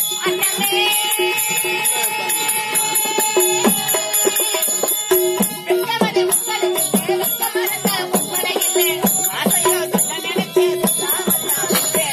அண்ணமே வெட்கமது உங்களுக்கு வெட்கமறந்த உம்மனையிலே ஆசையோ சொன்ன நினைச்சே சொல்லாமல்லாதே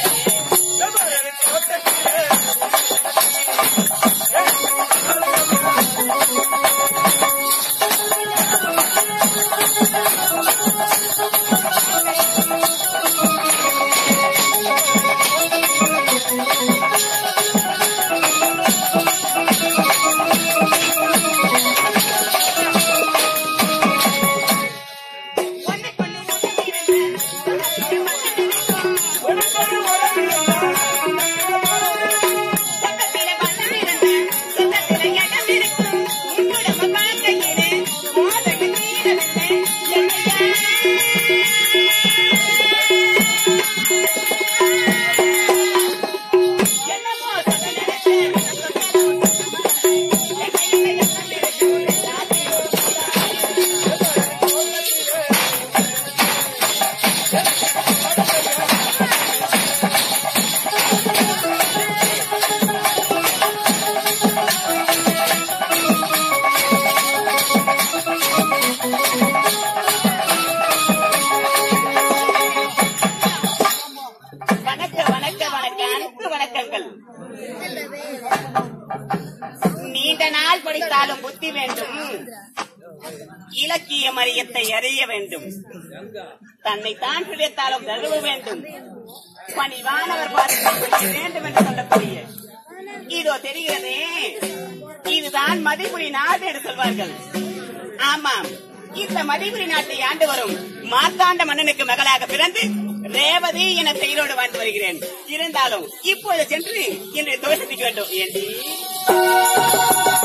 ஒன்றுக்கொன்று உதவியிருந்த சொந்தத்திலே பணம் இருந்த சொந்தத்திலே இடம் இருக்கும் உன்னுடைய வாழ்க்கையிலே மோதல் தீரவில்லை என்னையா என்னமோ சொல்ல நினைச்சேன் வணக்க வணக்க வணக்க அன்பு வணக்கங்கள் நீண்ட நாள் படித்தாலும் புத்தி வேண்டும் இலக்கிய மரியத்தை அறிய வேண்டும் தன்னை தான் பிடித்தாலும் தழுவ வேண்டும் பணிவானவர் பார்த்து வேண்டும் என்று சொல்லக்கூடிய இதோ தெரிகிறதே இதுதான் மதிப்புரி நாடு என்று சொல்வார்கள் ஆமாம் இந்த மதிப்புரி நாட்டை ஆண்டு வரும் மார்த்தாண்ட மன்னனுக்கு மகளாக பிறந்து ரேவதி என பெயரோடு வாழ்ந்து வருகிறேன் இருந்தாலும் இப்போது சென்று என்னுடைய தோஷத்துக்கு வேண்டும் ஏண்டி